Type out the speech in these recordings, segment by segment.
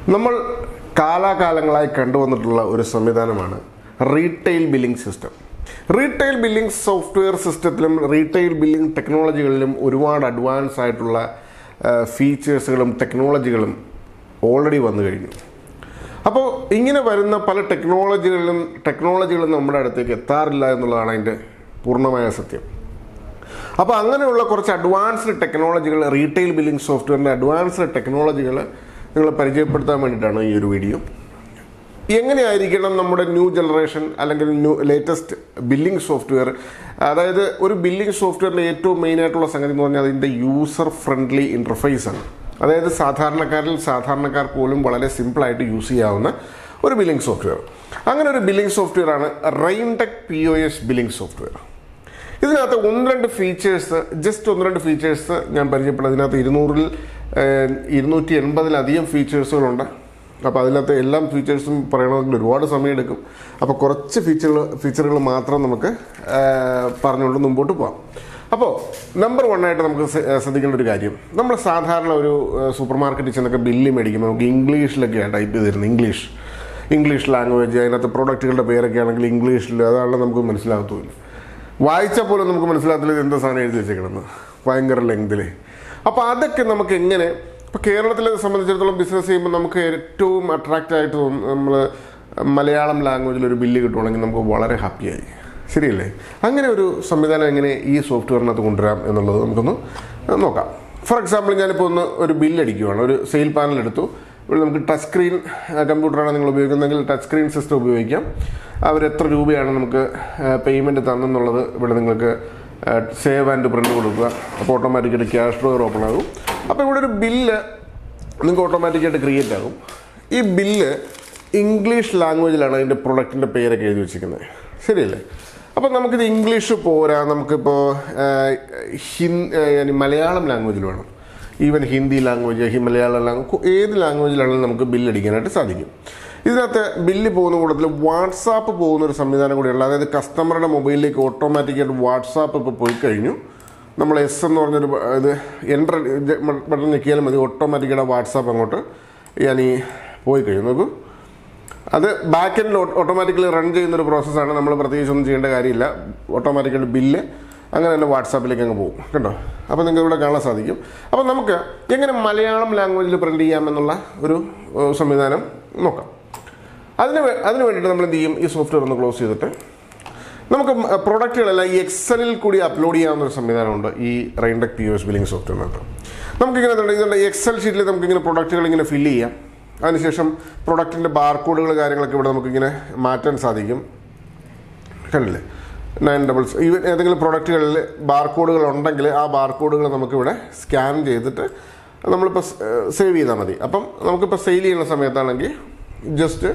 നമ്മൾ കാലാകാലങ്ങളായി കണ്ടുവന്നിട്ടുള്ള ഒരു സംവിധാനമാണ് retail billing system retail billing software സിസ്റ്റത്തിലും റീറ്റെയിൽ ബില്ലിംഗ് ടെക്നോളജികളിലും ഒരുപാട് അഡ്വാൻസ് ആയിട്ടുള്ള ഫീച്ചേഴ്സുകളും ടെക്നോളജികളും ഓൾറെഡി വന്നു കഴിഞ്ഞു അപ്പോൾ ഇങ്ങനെ വരുന്ന പല ടെക്നോളജികളിലും ടെക്നോളജികളും നമ്മുടെ അടുത്തേക്ക് എത്താറില്ല എന്നുള്ളതാണ് അതിൻ്റെ പൂർണ്ണമായ സത്യം അപ്പോൾ അങ്ങനെയുള്ള കുറച്ച് അഡ്വാൻസ്ഡ് ടെക്നോളജികൾ റീറ്റെയിൽ ബില്ലിംഗ് സോഫ്റ്റ്വെയറിൻ്റെ അഡ്വാൻസ്ഡ് ടെക്നോളജികൾ നിങ്ങളെ പരിചയപ്പെടുത്താൻ വേണ്ടിയിട്ടാണ് ഈ ഒരു വീഡിയോ എങ്ങനെയായിരിക്കണം നമ്മുടെ ന്യൂ ജനറേഷൻ അല്ലെങ്കിൽ ന്യൂ ലേറ്റസ്റ്റ് ബില്ലിംഗ് സോഫ്റ്റ്വെയർ അതായത് ഒരു ബില്ലിംഗ് സോഫ്റ്റ്വെയറിൻ്റെ ഏറ്റവും മെയിൻ ആയിട്ടുള്ള സംഗതി എന്ന് പറഞ്ഞാൽ അതിൻ്റെ യൂസർ ഫ്രണ്ട്ലി ഇൻ്റർഫേസ് ആണ് അതായത് സാധാരണക്കാരിൽ സാധാരണക്കാർ പോലും വളരെ സിമ്പിളായിട്ട് യൂസ് ചെയ്യാവുന്ന ഒരു ബില്ലിംഗ് സോഫ്റ്റ്വെയർ അങ്ങനെ ഒരു ബില്ലിംഗ് സോഫ്റ്റ്വെയർ ആണ് Raintech P O S billing software ഇതിനകത്ത് ഒന്ന് രണ്ട് ഫീച്ചേഴ്സ് ജസ്റ്റ് ഒന്ന് രണ്ട് ഫീച്ചേഴ്സ് ഞാൻ പരിചയപ്പെടും ഇതിനകത്ത് ഇരുന്നൂറിൽ ഏഹ്, ഇരുന്നൂറ്റി എൺപതിലധികം ഫീച്ചേഴ്സുകളുണ്ട് അപ്പോൾ അതിനകത്ത് എല്ലാ ഫീച്ചേഴ്സും പറയണമെങ്കിൽ ഒരുപാട് സമയമെടുക്കും അപ്പോൾ കുറച്ച് ഫീച്ചറുകൾ ഫീച്ചറുകൾ മാത്രം നമുക്ക് ഏഹ്, പറഞ്ഞുകൊണ്ട് മുമ്പോട്ട് പോകാം അപ്പോൾ നമ്പർ വൺ ആയിട്ട് നമുക്ക് ശ്ര- ഏഹ് ശ്രദ്ധിക്കേണ്ട ഒരു കാര്യം നമ്മൾ സാധാരണ ഒരു സൂപ്പർ മാർക്കറ്റിൽ ചെന്നൊക്കെ ബില്ല് മേടിക്കുമ്പോൾ നമുക്ക് ഇംഗ്ലീഷിലൊക്കെയാണ് ടൈപ്പ് ചെയ്ത് തരുന്നത് ഇംഗ്ലീഷ് ഇംഗ്ലീഷ് ലാംഗ്വേജ് അതിനകത്ത് പ്രോഡക്റ്റുകളുടെ പേരൊക്കെ ആണെങ്കിൽ ഇംഗ്ലീഷിൽ അതാണ് നമുക്ക് മനസ്സിലാകത്തുമില്ല വായിച്ചാൽ പോലും നമുക്ക് മനസ്സിലാകത്തില്ല ഇത് എന്താ സാധനം എഴുതി വെച്ചേക്കണമെന്ന് ഭയങ്കര ലെങ്തിൽ അപ്പോൾ അതൊക്കെ നമുക്ക് എങ്ങനെ ഇപ്പോൾ കേരളത്തിലെ സംബന്ധിച്ചിടത്തോളം ബിസിനസ് ചെയ്യുമ്പോൾ നമുക്ക് ഏറ്റവും അട്രാക്റ്റ് ആയിട്ട് തോന്നും നമ്മൾ മലയാളം ലാംഗ്വേജിൽ ഒരു ബില്ല് കിട്ടുവാണെങ്കിൽ നമുക്ക് വളരെ ഹാപ്പിയായി ശരിയല്ലേ അങ്ങനെ ഒരു സംവിധാനം എങ്ങനെ ഈ സോഫ്റ്റ്വെയറിനകത്ത് കൊണ്ടുവരാം എന്നുള്ളത് നമുക്കൊന്ന് നോക്കാം ഫോർ എക്സാമ്പിൾ ഞാനിപ്പോൾ ഒന്ന് ഒരു ബില്ല് അടിക്കുവാണ് ഒരു സെയിൽ പാനൽ എടുത്തു ഇവിടെ നമുക്ക് ടച്ച് സ്ക്രീൻ കമ്പ്യൂട്ടറാണ് നിങ്ങൾ ഉപയോഗിക്കുന്നതെങ്കിൽ ടച്ച് സ്ക്രീൻ സിസ്റ്റം ഉപയോഗിക്കാം അവർ എത്ര രൂപയാണ് നമുക്ക് പേയ്മെൻറ്റ് തന്നെന്നുള്ളത് ഇവിടെ നിങ്ങൾക്ക് സേവ് ആൻഡ് പ്രിൻ്റ് കൊടുക്കുക അപ്പോൾ ഓട്ടോമാറ്റിക്കായിട്ട് ക്യാഷ് ഡ്രോയർ ഓപ്പൺ ആകും അപ്പോൾ ഇവിടെ ഒരു ബില്ല് നിങ്ങൾക്ക് ഓട്ടോമാറ്റിക്കായിട്ട് ക്രിയേറ്റ് ആകും ഈ ബില്ല് ഇംഗ്ലീഷ് ലാംഗ്വേജിലാണ് അതിൻ്റെ പ്രൊഡക്റ്റിൻ്റെ പേരൊക്കെ എഴുതി വെച്ചിരിക്കുന്നത് ശരിയല്ലേ അപ്പോൾ നമുക്കിത് ഇംഗ്ലീഷ് പോരാ നമുക്കിപ്പോൾ ഹിന്ദി മലയാളം ലാംഗ്വേജിൽ വേണം ഈവൻ ഹിന്ദി ലാംഗ്വേജ് ഹി മലയാളം ലാംഗ്വേജ് ഏത് ലാംഗ്വേജിലാണെങ്കിലും നമുക്ക് ബില്ല് അടിക്കാനായിട്ട് സാധിക്കും ഇതിനകത്ത് ബില്ല് പോകുന്ന കൂട്ടത്തിൽ വാട്സാപ്പ് പോകുന്ന ഒരു സംവിധാനം കൂടിയുള്ള അതായത് കസ്റ്റമറുടെ മൊബൈലിലേക്ക് ഓട്ടോമാറ്റിക്കായിട്ട് വാട്സാപ്പ് ഇപ്പോൾ പോയി കഴിഞ്ഞു നമ്മൾ എസ് എന്ന് പറഞ്ഞൊരു ബ- ഇത് എൻ്റർ ബട്ടൺ ഞെക്കിയാലും മതി ഓട്ടോമാറ്റിക്കായിട്ട് വാട്സാപ്പ് അങ്ങോട്ട് ഞാൻ ഈ പോയി കഴിഞ്ഞു നോക്കൂ അത് ബാക്ക് എൻഡിൽ ഓട്ടോമാറ്റിക്കലി റൺ ചെയ്യുന്ന ഒരു പ്രോസസ്സാണ് നമ്മൾ പ്രത്യേകിച്ച് ഒന്നും ചെയ്യേണ്ട കാര്യമില്ല ഓട്ടോമാറ്റിക്കലി ബില്ല് അങ്ങനെ തന്നെ വാട്സാപ്പിലേക്ക് അങ്ങ് പോകും കേട്ടോ അപ്പോൾ നിങ്ങൾക്ക് ഇവിടെ കാണാൻ സാധിക്കും അപ്പോൾ നമുക്ക് എങ്ങനെ മലയാളം ലാംഗ്വേജിൽ പ്രിൻറ്റ് ചെയ്യാമെന്നുള്ള ഒരു ഏഹ്, സംവിധാനം നോക്കാം അതിന് വേ- അതിന് വേണ്ടിയിട്ട് നമ്മൾ എന്ത് ചെയ്യും ഈ സോഫ്റ്റ്വെയർ ഒന്ന് ക്ലോസ് ചെയ്തിട്ട് നമുക്ക് പ്രോഡക്റ്റുകളെല്ലാം ഈ എക്സലിൽ കൂടി അപ്ലോഡ് ചെയ്യാവുന്ന ഒരു സംവിധാനമുണ്ട് ഈ റെയിൻഡക് പി എസ് ബില്ലിംഗ് സോഫ്റ്റ്വെയറിനകത്ത് നമുക്കിങ്ങനെ എന്തുണ്ട് ഇതിൻ്റെ എക്സൽ ഷീറ്റിൽ നമുക്കിങ്ങനെ പ്രൊഡക്റ്റുകൾ ഇങ്ങനെ ഫില്ല് ചെയ്യാം അതിനുശേഷം പ്രൊഡക്റ്റിൻ്റെ ബാർകോഡുകൾ കാര്യങ്ങളൊക്കെ ഇവിടെ നമുക്കിങ്ങനെ മാറ്റാൻ സാധിക്കും കണ്ടില്ലേ നയൻ ഡബിൾസ് ഈവൻ ഏതെങ്കിലും പ്രൊഡക്റ്റുകളിൽ ബാർകോഡുകൾ ഉണ്ടെങ്കിൽ ആ ബാർകോഡുകൾ നമുക്കിവിടെ സ്കാൻ ചെയ്തിട്ട് നമ്മളിപ്പോൾ സേവ് ചെയ്താൽ മതി അപ്പം നമുക്കിപ്പോൾ സെയിൽ ചെയ്യുന്ന സമയത്താണെങ്കിൽ ജസ്റ്റ്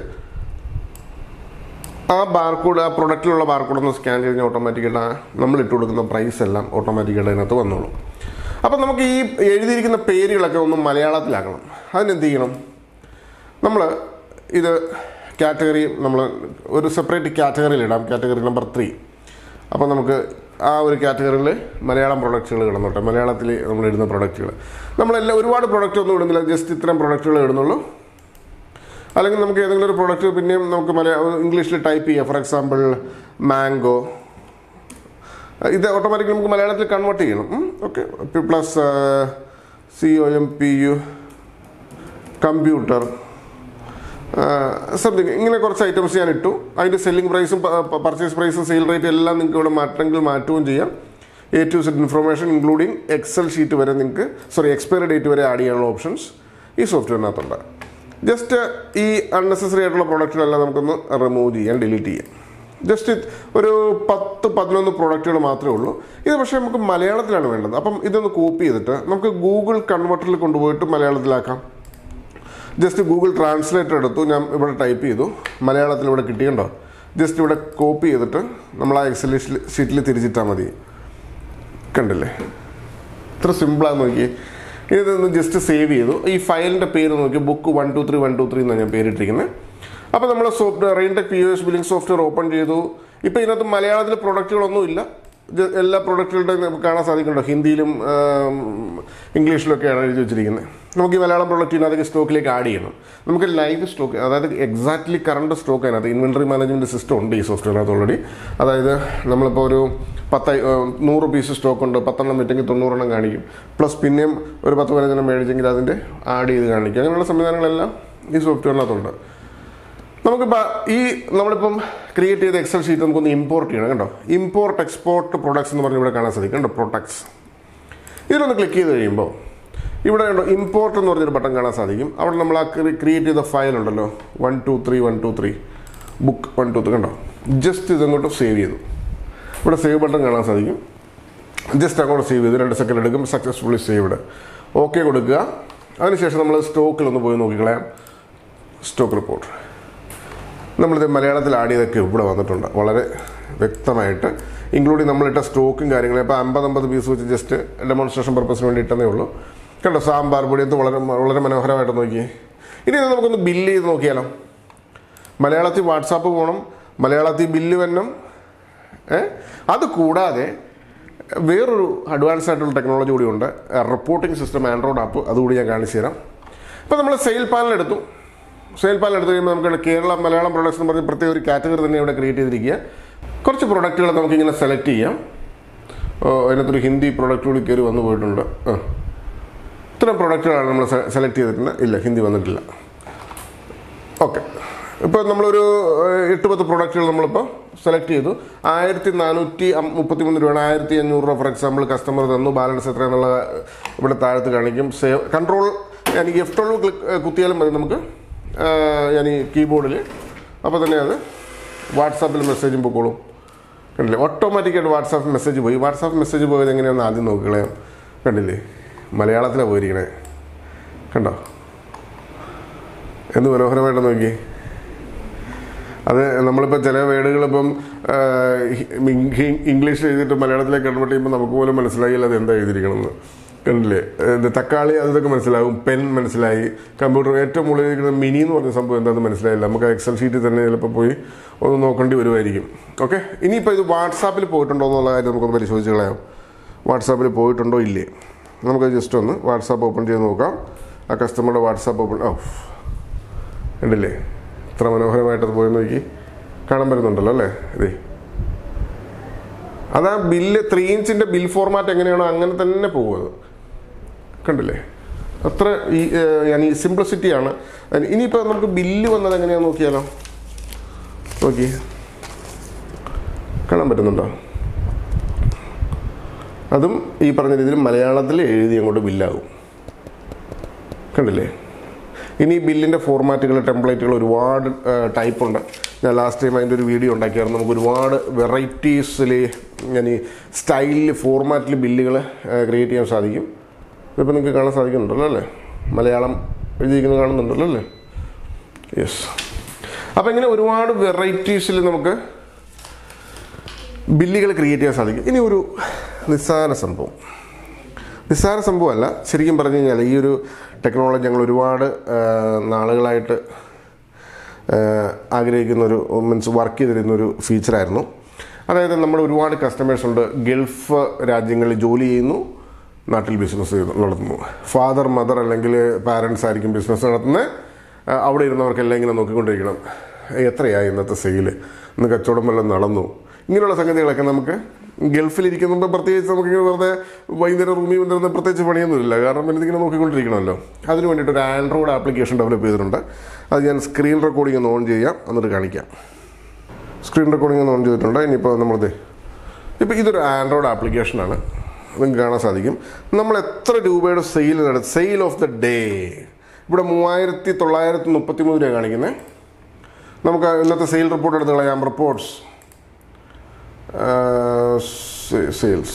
ആ ബാർകോഡ് ആ പ്രൊഡക്റ്റിലുള്ള ബാർകോഡ് ഒന്ന് സ്കാൻ ചെയ്ത് കഴിഞ്ഞാൽ ഓട്ടോമാറ്റിക്കായിട്ട് ആ നമ്മൾ ഇട്ട് കൊടുക്കുന്ന പ്രൈസ് എല്ലാം ഓട്ടോമാറ്റിക്കായിട്ട് അതിനകത്ത് വന്നോളും അപ്പം നമുക്ക് ഈ എഴുതിയിരിക്കുന്ന പേരുകളൊക്കെ ഒന്ന് മലയാളത്തിലാക്കണം അതിനെന്ത് ചെയ്യണം നമ്മൾ ഇത് കാറ്റഗറി നമ്മൾ ഒരു സെപ്പറേറ്റ് കാറ്റഗറിയിൽ ഇടാം കാറ്റഗറി നമ്പർ ത്രീ അപ്പോൾ നമുക്ക് ആ ഒരു കാറ്റഗറിയിൽ മലയാളം പ്രൊഡക്റ്റുകൾ കിടന്നോട്ടെ മലയാളത്തിൽ നമ്മൾ ഇടുന്ന പ്രൊഡക്റ്റുകൾ നമ്മളെല്ലാം ഒരുപാട് പ്രൊഡക്റ്റ് ഒന്നും ഇടുന്നില്ല ജസ്റ്റ് ഇത്രയും പ്രൊഡക്റ്റുകൾ ഇടുന്നുള്ളൂ അല്ലെങ്കിൽ നമുക്ക് ഏതെങ്കിലും ഒരു പ്രൊഡക്റ്റ് പിന്നെയും നമുക്ക് മലയാളം ഇംഗ്ലീഷിൽ ടൈപ്പ് ചെയ്യാം ഫോർ എക്സാമ്പിൾ മാംഗോ ഇത് ഓട്ടോമാറ്റിക്കലി നമുക്ക് മലയാളത്തിൽ കൺവേർട്ട് ചെയ്യണം okay plus C O M P U computer something ഇങ്ങനെ കുറച്ച് ഐറ്റംസ് ഞാൻ ഇട്ടു അതിൻ്റെ സെല്ലിംഗ് പ്രൈസും പർച്ചേസ് പ്രൈസും സെയിൽ റേറ്റ് എല്ലാം നിങ്ങൾക്ക് ഇവിടെ മാറ്റണമെങ്കിൽ മാറ്റുകയും ചെയ്യാം A to set information including Excel sheet വരെ നിങ്ങൾക്ക് സോറി എക്സ്പയറി ഡേറ്റ് വരെ ആഡ് ചെയ്യാനുള്ള ഓപ്ഷൻസ് ഈ സോഫ്റ്റ്വെയറിനകത്തുണ്ട് ജസ്റ്റ് ഈ അൺനെസസറി ആയിട്ടുള്ള പ്രൊഡക്റ്റുകളെല്ലാം നമുക്കൊന്ന് റിമൂവ് ചെയ്യാം ഡിലീറ്റ് ചെയ്യാം ജസ്റ്റ് ഒരു പത്ത് പതിനൊന്ന് പ്രൊഡക്റ്റുകൾ മാത്രമേ ഉള്ളൂ ഇത് പക്ഷേ നമുക്ക് മലയാളത്തിലാണ് വേണ്ടത് അപ്പം ഇതൊന്ന് കോപ്പി ചെയ്തിട്ട് നമുക്ക് ഗൂഗിൾ കൺവെർട്ടറിൽ കൊണ്ടുപോയിട്ട് മലയാളത്തിലാക്കാം ജസ്റ്റ് ഗൂഗിൾ ട്രാൻസ്ലേറ്റർ എടുത്തു ഞാൻ ഇവിടെ ടൈപ്പ് ചെയ്തു മലയാളത്തിൽ ഇവിടെ കിട്ടിയുണ്ടോ ജസ്റ്റ് ഇവിടെ കോപ്പി ചെയ്തിട്ട് നമ്മൾ ആ എക്സൽ ഷീറ്റിൽ തിരിച്ചിട്ടാൽ മതി കണ്ടില്ലേ ഇത്ര സിമ്പിളാന്ന് നോക്കി ഇതൊന്ന് ജസ്റ്റ് സേവ് ചെയ്തു ഈ ഫയലിൻ്റെ പേര് നോക്കി book one two three one two three എന്നാണ് ഞാൻ പേരിട്ടിരിക്കുന്നത് അപ്പോൾ നമ്മൾ software Raintech P O S billing software open ചെയ്തു ഇപ്പോൾ ഇതിനകത്ത് മലയാളത്തിൽ പ്രൊഡക്റ്റുകളൊന്നും ഇല്ല ഇത് എല്ലാ പ്രൊഡക്റ്റുകളുടെയും നമുക്ക് കാണാൻ സാധിക്കുന്നുണ്ടോ ഹിന്ദിയിലും ആം, ഇംഗ്ലീഷിലൊക്കെയാണ് എഴുതി വെച്ചിരിക്കുന്നത് നമുക്ക് ഈ മലയാളം പ്രൊഡക്റ്റിനകത്തേക്ക് സ്റ്റോക്കിലേക്ക് ആഡ് ചെയ്യണം നമുക്ക് ലൈവ് സ്റ്റോക്ക് അതായത് എക്സാക്ട്ലി കറണ്ട് സ്റ്റോക്ക് അതിനകത്ത് ഇൻവെൻട്രി മാനേജ്മെൻറ്റ് സിസ്റ്റം ഉണ്ട് ഈ സോഫ്റ്റ്വെയറിനകത്ത് ഓൾറെഡി അതായത് നമ്മളിപ്പോൾ ഒരു പത്ത് ഏഹ്, നൂറ് പീസ് സ്റ്റോക്ക് ഉണ്ട് പത്തെണ്ണം വിറ്റെങ്കിൽ തൊണ്ണൂറെണ്ണം കാണിക്കും പ്ലസ് പിന്നെയും ഒരു പത്ത് പതിനഞ്ചെണ്ണം മേടിച്ചെങ്കിൽ അതിൻ്റെ ആഡ് ചെയ്ത് കാണിക്കും അങ്ങനെയുള്ള സംവിധാനങ്ങളെല്ലാം ഈ സോഫ്റ്റ്വെയറിനകത്തുണ്ട് നമുക്കിപ്പോൾ ഈ നമ്മളിപ്പം ക്രിയേറ്റ് ചെയ്ത എക്സൽ ഷീറ്റ് നമുക്കൊന്ന് ഇമ്പോർട്ട് ചെയ്യണം കണ്ടോ ഇമ്പോർട്ട് എക്സ്പോർട്ട് പ്രൊഡക്ട്സ് എന്ന് പറഞ്ഞ് ഇവിടെ കാണാൻ സാധിക്കും കണ്ടോ പ്രൊഡക്ട്സ് ഇതിലൊന്ന് ക്ലിക്ക് ചെയ്ത് കഴിയുമ്പോൾ ഇവിടെ കണ്ടോ ഇമ്പോർട്ട് എന്ന് പറഞ്ഞൊരു ബട്ടൺ കാണാൻ സാധിക്കും അവിടെ നമ്മൾ ആ ക്രിയേറ്റ് ചെയ്ത ഫയൽ ഉണ്ടല്ലോ one two three one two three book one two three കണ്ടോ ജസ്റ്റ് ഇതങ്ങോട്ട് സേവ് ചെയ്തു ഇവിടെ സേവ് ബട്ടൺ കാണാൻ സാധിക്കും ജസ്റ്റ് അങ്ങോട്ട് സേവ് ചെയ്ത് രണ്ട് സെക്കൻഡ് എടുക്കും സക്സസ്ഫുള്ളി സേവ്ഡ് ഓക്കെ കൊടുക്കുക അതിനുശേഷം നമ്മൾ സ്റ്റോക്കിലൊന്ന് പോയി നോക്കിക്കളയാം സ്റ്റോക്ക് റിപ്പോർട്ട് നമ്മളിത് മലയാളത്തിൽ ആഡ് ചെയ്തൊക്കെ ഇവിടെ വന്നിട്ടുണ്ട് വളരെ വ്യക്തമായിട്ട് ഇൻക്ലൂഡിങ് നമ്മളിട്ട സ്റ്റോക്കും കാര്യങ്ങളും ഇപ്പോൾ അമ്പത് അമ്പത് പീസ് വെച്ച് ജസ്റ്റ് ഡെമോൺസ്ട്രേഷൻ പർപ്പസിന് വേണ്ടി ഇട്ടതേ ഉള്ളൂ കണ്ടോ സാമ്പാർ പൊടി ഇത് വളരെ വളരെ മനോഹരമായിട്ട് നോക്കി ഇനി ഇത് നമുക്കൊന്ന് ബില്ല് ചെയ്ത് നോക്കിയാലോ മലയാളത്തിൽ വാട്സാപ്പ് പോകണം മലയാളത്തിൽ ബില്ല് വരണം ഏ അത് കൂടാതെ വേറൊരു അഡ്വാൻസ് ആയിട്ടുള്ള ടെക്നോളജി കൂടി ഉണ്ട് റിപ്പോർട്ടിംഗ് സിസ്റ്റം ആൻഡ്രോയിഡ് ആപ്പ് അതുകൂടി ഞാൻ കാണിച്ചു തരാം ഇപ്പോൾ നമ്മൾ സെയിൽ പാനൽ എടുത്തു സെയിൽ പാനൽ എടുത്തു കഴിയുമ്പോൾ നമുക്ക് കേരള മലയാളം പ്രൊഡക്ട്സ് എന്ന് പറഞ്ഞ് പ്രത്യേക ഒരു കാറ്റഗറി തന്നെ ഇവിടെ ക്രിയേറ്റ് ചെയ്തിരിക്കുക കുറച്ച് പ്രൊഡക്റ്റുകൾ നമുക്കിങ്ങനെ സെലക്ട് ചെയ്യാം ഓ, അതിനകത്തൊരു ഹിന്ദി പ്രൊഡക്റ്റ് കൂടി കയറി വന്നു പോയിട്ടുണ്ട് ആ ഇത്തരം പ്രൊഡക്റ്റുകളാണ് നമ്മൾ സെലക്ട് ചെയ്തിട്ടുണ്ട് ഇല്ല ഹിന്ദി വന്നിട്ടില്ല ഓക്കെ ഇപ്പോൾ നമ്മളൊരു ഏഹ്, എട്ട് പത്ത് പ്രൊഡക്റ്റുകൾ നമ്മളിപ്പോൾ സെലക്ട് ചെയ്തു ആയിരത്തി നാനൂറ്റി മുപ്പത്തി മൂന്ന് രൂപയാണ് ആയിരത്തി അഞ്ഞൂറ് രൂപ ഫോർ എക്സാമ്പിൾ കസ്റ്റമർ തന്നു ബാലൻസ് എത്ര എന്നുള്ള ഇവിടെ താഴത്ത് കാണിക്കും സേവ് കൺട്രോൾ ഞാൻ ഈ എഫ് ട്വൽവ് ക്ലിക്ക് കുത്തിയാലും മതി നമുക്ക് ഞാൻ ഈ കീബോർഡിൽ അപ്പോൾ തന്നെ അത് വാട്സാപ്പിൽ മെസ്സേജും പൊക്കോളും കണ്ടില്ലേ ഓട്ടോമാറ്റിക്കായിട്ട് വാട്സാപ്പ് മെസ്സേജ് പോയി വാട്സാപ്പ് മെസ്സേജ് പോയത് എങ്ങനെയാണെന്ന് ആദ്യം നോക്കിക്കളയാം കണ്ടില്ലേ മലയാളത്തിലാണ് പോയിരിക്കണേ കണ്ടോ എന്ത് മനോഹരമായിട്ട് നോക്കി അത് നമ്മളിപ്പോൾ ചില വേർഡുകൾ ഇപ്പം ഇംഗ്ലീഷ് എഴുതിയിട്ട് മലയാളത്തിലേക്ക് കൺവേർട്ട് ചെയ്യുമ്പോൾ നമുക്ക് പോലും മനസ്സിലായില്ല അത് എന്താ എഴുതിയിരിക്കണമെന്ന് കണ്ടില്ലേ ഇത് തക്കാളി അതൊക്കെ മനസ്സിലാവും പെൻ മനസ്സിലായി കമ്പ്യൂട്ടർ ഏറ്റവും മുകളിൽ ഇരിക്കുന്ന മിനി എന്ന് പറഞ്ഞ സംഭവം എന്താണെന്ന് മനസ്സിലായില്ല നമുക്ക് എക്സൽ ഷീറ്റിൽ തന്നെ ചിലപ്പോൾ പോയി ഒന്ന് നോക്കേണ്ടി വരുമായിരിക്കും ഓക്കെ ഇനിയിപ്പോൾ ഇത് വാട്സാപ്പിൽ പോയിട്ടുണ്ടോ എന്നുള്ള കാര്യം നമുക്കൊന്ന് പരിശോധിച്ച് കളയാം വാട്സാപ്പിൽ പോയിട്ടുണ്ടോ ഇല്ലേ നമുക്ക് ജസ്റ്റ് ഒന്ന് വാട്സാപ്പ് ഓപ്പൺ ചെയ്ത് നോക്കാം ആ കസ്റ്റമറുടെ വാട്സാപ്പ് ഓപ്പൺ ഓ ഉണ്ടല്ലേ ഇത്ര മനോഹരമായിട്ട് അത് പോയി നോക്കി കാണാൻ പറ്റുന്നുണ്ടല്ലോ അല്ലേ ഇതേ അതാ ബില്ല് ത്രീ ഇഞ്ചിന്റെ ബിൽ ഫോർമാറ്റ് എങ്ങനെയാണോ അങ്ങനെ തന്നെ പോകുന്നത് കണ്ടില്ലേ അത്ര ഈ ഞാൻ ഈ സിംപ്ലിസിറ്റിയാണ് ഇനിയിപ്പോൾ നമുക്ക് ബില്ല് വന്നത് എങ്ങനെയാണെന്ന് നോക്കിയാലോ നോക്കി കാണാൻ പറ്റുന്നുണ്ടോ അതും ഈ പറഞ്ഞ രീതിയിൽ മലയാളത്തിൽ എഴുതി അങ്ങോട്ട് ബില്ലാകും കണ്ടില്ലേ ഇനി ബില്ലിൻ്റെ ഫോർമാറ്റുകൾ ടെംപ്ലേറ്റുകൾ ഒരുപാട് ടൈപ്പ് ഉണ്ട് ഞാൻ ലാസ്റ്റ് ടൈം അതിൻ്റെ ഒരു വീഡിയോ ഉണ്ടാക്കിയായിരുന്നു നമുക്ക് ഒരുപാട് വെറൈറ്റീസിൽ ഞാൻ ഈ സ്റ്റൈലിൽ ഫോർമാറ്റിൽ ബില്ലുകൾ ക്രിയേറ്റ് ചെയ്യാൻ സാധിക്കും ഇതിപ്പോൾ നിങ്ങൾക്ക് കാണാൻ സാധിക്കുന്നുണ്ടല്ലോ അല്ലേ മലയാളം എഴുതിയിരിക്കുന്നത് കാണുന്നുണ്ടല്ലോ അല്ലേ യെസ് അപ്പോൾ ഇങ്ങനെ ഒരുപാട് വെറൈറ്റീസിൽ നമുക്ക് ബില്ലുകൾ ക്രിയേറ്റ് ചെയ്യാൻ സാധിക്കും ഇനി ഒരു നിസ്സാര സംഭവം നിസ്സാര സംഭവമല്ല ശരിക്കും പറഞ്ഞു കഴിഞ്ഞാൽ ഈ ഒരു ടെക്നോളജി ഞങ്ങൾ ഒരുപാട് ആ, നാളുകളായിട്ട് ആ, ആഗ്രഹിക്കുന്ന ഒരു മീൻസ് വർക്ക് ചെയ്തിരുന്ന ഒരു ഫീച്ചറായിരുന്നു അതായത് നമ്മൾ ഒരുപാട് കസ്റ്റമേഴ്സ് ഉണ്ട് ഗൾഫ് രാജ്യങ്ങളിൽ ജോലി ചെയ്യുന്നു നാട്ടിൽ ബിസിനസ് നടത്തുന്നു ഫാദർ മദർ അല്ലെങ്കിൽ പാരൻസ് ആയിരിക്കും ബിസിനസ് നടത്തുന്നത് ആ, അവിടെ ഇരുന്നവർക്കെല്ലാം ഇങ്ങനെ നോക്കിക്കൊണ്ടിരിക്കണം എത്രയായി ഇന്നത്തെ സെയില് ഇന്ന് കച്ചവടം വല്ലതും നടന്നു ഇങ്ങനെയുള്ള സംഗതികളൊക്കെ നമുക്ക് ഗൾഫിലിരിക്കുമ്പോൾ പ്രത്യേകിച്ച് നമുക്ക് ഇങ്ങനെ വെറുതെ വൈകുന്നേരം റൂമിൽ വന്നിരുന്ന പ്രത്യേകിച്ച് പണിയൊന്നുമില്ല കാരണം പിന്നെ ഇതിങ്ങനെ നോക്കിക്കൊണ്ടിരിക്കണമല്ലോ അതിന് വേണ്ടിയിട്ട് ഒരു ആൻഡ്രോയിഡ് ആപ്ലിക്കേഷൻ ഡെവലപ്പ് ചെയ്തിട്ടുണ്ട് അത് ഞാൻ സ്ക്രീൻ റെക്കോർഡിംഗ് ഒന്ന് ഓൺ ചെയ്യാം എന്നിട്ട് കാണിക്കാം സ്ക്രീൻ റെക്കോർഡിംഗ് ഒന്ന് ഓൺ ചെയ്തിട്ടുണ്ട് ഇനിയിപ്പോൾ നമ്മളിത് ഇപ്പോൾ ഇതൊരു ആൻഡ്രോയിഡ് ആപ്ലിക്കേഷനാണ് നിങ്ങൾക്ക് കാണാൻ സാധിക്കും നമ്മൾ എത്ര രൂപയുടെ സെയിൽ നടത്തി സെയിൽ ഓഫ് ദ ഡേ ഇവിടെ മൂവായിരത്തി തൊള്ളായിരത്തി മുപ്പത്തി മൂന്ന് രൂപ കാണിക്കുന്നത് നമുക്ക് ഇന്നത്തെ സെയിൽ റിപ്പോർട്ട് എടുത്ത് കളയാം റിപ്പോർട്ട്സ് സെയിൽസ്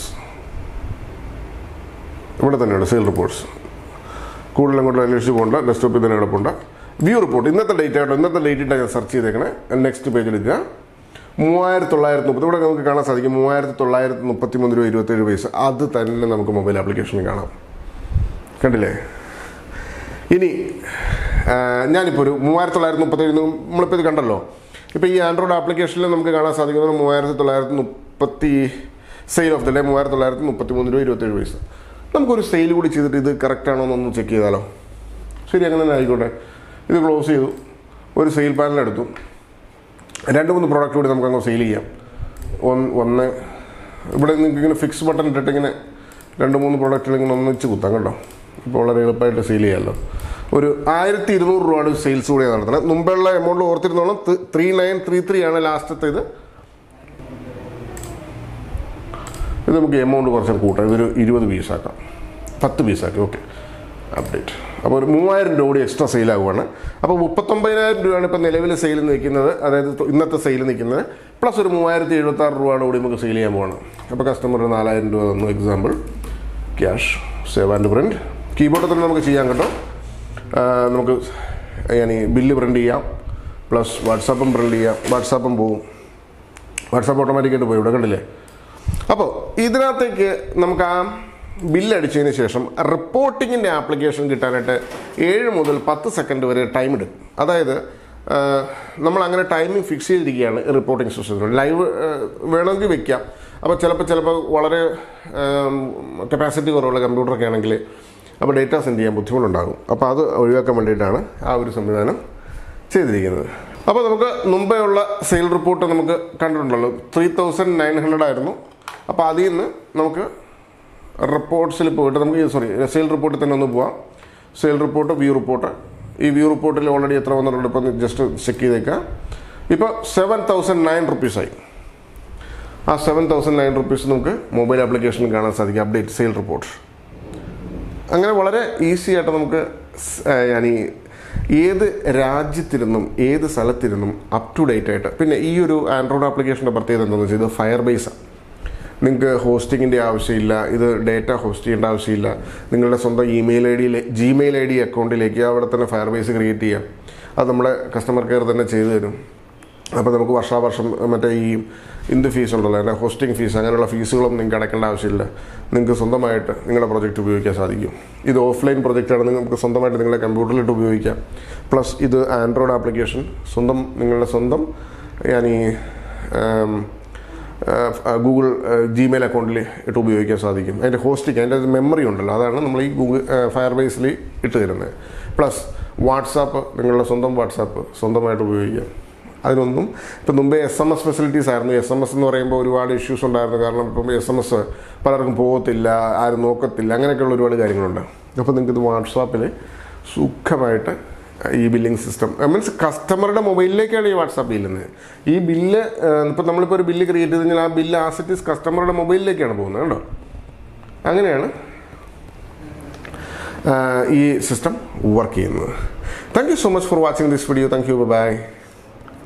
ഇവിടെ തന്നെയുണ്ട് സെയിൽ റിപ്പോർട്ട്സ് കൂടുതൽ അങ്ങോട്ട് അന്വേഷിച്ച് പോകണ്ട ഡെസ്ക്ടോപ്പിൽ തന്നെ കിടപ്പുണ്ട് വ്യൂ റിപ്പോർട്ട് ഇന്നത്തെ ഡേറ്റ് ആയിട്ട് ഇന്നത്തെ ഡേറ്റ് ഇട്ടാണ് ഞാൻ സെർച്ച് ചെയ്തേക്കണേ നെക്സ്റ്റ് പേജ് എടുക്കുക മൂവായിരത്തി തൊള്ളായിരത്തി മുപ്പത് ഇവിടെ നമുക്ക് കാണാൻ സാധിക്കും മൂവായിരത്തി തൊള്ളായിരത്തി മുപ്പത്തി മൂന്ന് രൂപ ഇരുപത്തേഴ് പൈസ അത് തന്നെ നമുക്ക് മൊബൈൽ ആപ്ലിക്കേഷനിൽ കാണാം കണ്ടില്ലേ ഇനി ആ, ഞാനിപ്പോൾ ഒരു മൂവായിരത്തി തൊള്ളായിരത്തി മുപ്പത്തേഴ് നമ്മളിപ്പോൾ ഇത് കണ്ടല്ലോ ഇപ്പോൾ ഈ ആൻഡ്രോയിഡ് ആപ്ലിക്കേഷനിൽ നമുക്ക് കാണാൻ സാധിക്കുന്നത് മൂവായിരത്തി തൊള്ളായിരത്തി മുപ്പത്തി സെയിൽ ഓഫ് ദ ഡേ മൂവായിരത്തി തൊള്ളായിരത്തി മുപ്പത്തി മൂന്ന് രൂപ ഇരുപത്തേഴ് പൈസ നമുക്കൊരു സെയിൽ കൂടി ചെയ്തിട്ട് ഇത് കറക്റ്റ് ആണോ എന്നൊന്ന് ചെക്ക് ചെയ്താലോ ശരി അങ്ങനെ തന്നെ ആയിക്കോട്ടെ ഇത് ക്ലോസ് ചെയ്തു ഒരു സെയിൽ പാനൽ എടുത്തു രണ്ട് മൂന്ന് പ്രോഡക്റ്റ് കൂടി നമുക്ക് അങ്ങ് സെയിൽ ചെയ്യാം ഒന്ന് ഒന്ന് ഇവിടെ നിങ്ങൾക്ക് ഇങ്ങനെ ഫിക്സ് ബട്ടൺ ഇട്ടിട്ട് ഇങ്ങനെ രണ്ട് മൂന്ന് പ്രോഡക്റ്റുകൾ ഇങ്ങനെ ഒന്നിച്ച് കുത്താം കേട്ടോ ഇപ്പോൾ വളരെ എളുപ്പമായിട്ട് സെയിൽ ചെയ്യാമല്ലോ ഒരു ആയിരത്തി ഇരുന്നൂറ് രൂപയുടെ സെയിൽസ് കൂടിയാണ് നടത്തുന്നത് മുമ്പുള്ള എമൗണ്ട് ഓർത്തിരുന്നോളം ത്രീ നയൻ ത്രീ ത്രീ ആണ് ലാസ്റ്റത്തെ ഇത് ഇത് നമുക്ക് എമൗണ്ട് കുറച്ച് കൂട്ടാം ഇതൊരു ഇരുപത് പീസാക്കാം പത്ത് പീസാക്കി ഓക്കെ അപ്ഡേറ്റ് അപ്പോൾ ഒരു മൂവായിരം രൂപ കൂടി എക്സ്ട്രാ സെയിൽ ആകുവാണ് അപ്പോൾ മുപ്പത്തൊമ്പതിനായിരം രൂപയാണ് ഇപ്പോൾ നിലവിൽ സെയിൽ നിൽക്കുന്നത് അതായത് തൊ- ഇന്നത്തെ സെയിൽ നിൽക്കുന്നത് പ്ലസ് ഒരു മൂവായിരത്തി എഴുപത്തി ആറ് രൂപയുടെ കൂടി നമുക്ക് സെയിൽ ചെയ്യാൻ പോവാണ് അപ്പോൾ കസ്റ്റമർ നാലായിരം രൂപ തന്നു example cash save and print കീബോർഡിൽ തന്നെ നമുക്ക് ചെയ്യാം കേട്ടോ ആ, നമുക്ക് ഞാൻ ബില്ല് പ്രിൻറ്റ് ചെയ്യാം പ്ലസ് വാട്സാപ്പും പ്രിൻറ്റ് ചെയ്യാം വാട്സാപ്പും പോവും വാട്സാപ്പ് ഓട്ടോമാറ്റിക്കായിട്ട് പോയി ഇവിടെ കണ്ടില്ലേ അപ്പോൾ ഇതിനകത്തേക്ക് നമുക്ക് ആ ബില്ല് അടിച്ചതിന് ശേഷം റിപ്പോർട്ടിങ്ങിൻ്റെ ആപ്ലിക്കേഷൻ കിട്ടാനായിട്ട് ഏഴ് മുതൽ പത്ത് സെക്കൻഡ് വരെ ടൈം എടുക്കും അതായത് ആ, നമ്മൾ അങ്ങനെ ടൈമിംഗ് ഫിക്സ് ചെയ്തിരിക്കുകയാണ് റിപ്പോർട്ടിംഗ് സിസ്റ്റത്തിൽ ലൈവ് വേണമെങ്കിൽ വെക്കാം അപ്പോൾ ചിലപ്പോൾ ചിലപ്പോൾ വളരെ കപ്പാസിറ്റി കുറവുള്ള കമ്പ്യൂട്ടറൊക്കെ ആണെങ്കിൽ അപ്പോൾ ഡേറ്റ സെൻഡ് ചെയ്യാൻ ബുദ്ധിമുട്ടുണ്ടാകും അപ്പോൾ അത് ഒഴിവാക്കാൻ വേണ്ടിയിട്ടാണ് ആ ഒരു സംവിധാനം ചെയ്തിരിക്കുന്നത് അപ്പോൾ നമുക്ക് മുമ്പേ ഉള്ള സെയിൽ റിപ്പോർട്ട് നമുക്ക് കണ്ടിട്ടുണ്ടല്ലോ ത്രീ തൗസൻഡ് നയൻ ഹൺഡ്രഡ് ആയിരുന്നു അപ്പോൾ അതിൽ നിന്ന് നമുക്ക് റിപ്പോർട്ട്സിൽ പോയിട്ട് നമുക്ക് സോറി സെയിൽ റിപ്പോർട്ടിൽ തന്നെ ഒന്ന് പോവാം സെയിൽ റിപ്പോർട്ട് വ്യൂ റിപ്പോർട്ട് ഈ വ്യൂ റിപ്പോർട്ടിൽ ഓൾറെഡി എത്ര വന്നിട്ടുണ്ട് ഇപ്പം ജസ്റ്റ് ചെക്ക് ചെയ്തേക്കാം ഇപ്പോൾ സെവൻ തൗസൻഡ് നയൻ റുപ്പീസായി ആ സെവൻ തൗസൻഡ് നയൻ റുപ്പീസ് നമുക്ക് മൊബൈൽ ആപ്ലിക്കേഷനിൽ കാണാൻ സാധിക്കും അപ്ഡേറ്റ് സെയിൽ റിപ്പോർട്ട് അങ്ങനെ വളരെ ഈസി ആയിട്ട് നമുക്ക് സ്- ആ, ഞാനീ ഏത് രാജ്യത്തിരുന്നും ഏത് സ്ഥലത്തിരുന്നും അപ് ടു ഡേറ്റ് ആയിട്ട് പിന്നെ ഈ ഒരു ആൻഡ്രോയിഡ് ആപ്ലിക്കേഷൻ്റെ പ്രത്യേകത എന്താണെന്ന് വെച്ചാൽ ഇത് ഫയർ ബേസാണ് നിങ്ങൾക്ക് ഹോസ്റ്റിങ്ങിൻ്റെ ആവശ്യമില്ല ഇത് ഡേറ്റ ഹോസ്റ്റ് ചെയ്യേണ്ട ആവശ്യമില്ല നിങ്ങളുടെ സ്വന്തം ഇമെയിൽ ഐ ഡിയിലെ ജിമെയിൽ ഐ ഡി അക്കൗണ്ടിലേക്ക് അവിടെ തന്നെ ഫയർ ബേസ് ക്രിയേറ്റ് ചെയ്യാം അത് നമ്മുടെ കസ്റ്റമർ കെയർ തന്നെ ചെയ്തു തരും അപ്പോൾ നമുക്ക് വർഷാവർഷം മറ്റേ ഈ ഇന്ത് ഫീസ് ഉണ്ടല്ലോ അതിൻ്റെ ഹോസ്റ്റിംഗ് ഫീസ് അങ്ങനെയുള്ള ഫീസുകളൊന്നും നിങ്ങൾക്ക് അടയ്ക്കേണ്ട ആവശ്യമില്ല നിങ്ങൾക്ക് സ്വന്തമായിട്ട് നിങ്ങളുടെ പ്രൊജക്റ്റ് ഉപയോഗിക്കാൻ സാധിക്കും ഇത് ഓഫ്ലൈൻ പ്രൊജക്റ്റാണ് നിങ്ങൾക്ക് സ്വന്തമായിട്ട് നിങ്ങളുടെ കമ്പ്യൂട്ടറിലിട്ട് ഉപയോഗിക്കാം പ്ലസ് ഇത് ആൻഡ്രോയിഡ് ആപ്ലിക്കേഷൻ സ്വന്തം നിങ്ങളുടെ സ്വന്തം ഞാൻ ഈ ഗൂഗിൾ ജിമെയിൽ അക്കൗണ്ടിൽ ഇട്ട് ഉപയോഗിക്കാൻ സാധിക്കും അതിൻ്റെ ഹോസ്റ്റിംഗ് അതിൻ്റെ മെമ്മറി ഉണ്ടല്ലോ അതാണ് നമ്മൾ ഈ ഗൂഗിൾ ഫയർ ബേസിൽ ഇട്ട് തരുന്നത് പ്ലസ് വാട്സാപ്പ് നിങ്ങളുടെ സ്വന്തം വാട്സാപ്പ് സ്വന്തമായിട്ട് ഉപയോഗിക്കാം അതിനൊന്നും ഇപ്പം മുമ്പേ എസ് എം എസ് ഫെസിലിറ്റീസ് ആയിരുന്നു എസ് എം എസ് എന്ന് പറയുമ്പോൾ ഒരുപാട് ഇഷ്യൂസ് ഉണ്ടായിരുന്നു കാരണം ഇപ്പം എസ് എം എസ് പലർക്കും പോകത്തില്ല ആരും നോക്കത്തില്ല അങ്ങനെയൊക്കെയുള്ള ഒരുപാട് കാര്യങ്ങളുണ്ട് അപ്പോൾ നിങ്ങൾക്ക് ഇത് വാട്സാപ്പിൽ സുഖമായിട്ട് ഈ ബില്ലിംഗ് സിസ്റ്റം മീൻസ് കസ്റ്റമറുടെ മൊബൈലിലേക്കാണ് ഈ വാട്സാപ്പ് ചെല്ലുന്നത് ഈ ബില്ല് ഇപ്പം നമ്മളിപ്പോൾ ഒരു ബില്ല് ക്രിയേറ്റ് ചെയ്ത് കഴിഞ്ഞാൽ ആ ബില്ല് ആസിറ്റീസ് കസ്റ്റമറുടെ മൊബൈലിലേക്കാണ് പോകുന്നത് കേട്ടോ അങ്ങനെയാണ് ആ, ഈ സിസ്റ്റം വർക്ക് ചെയ്യുന്നത് thank you so much for watching this video thank you by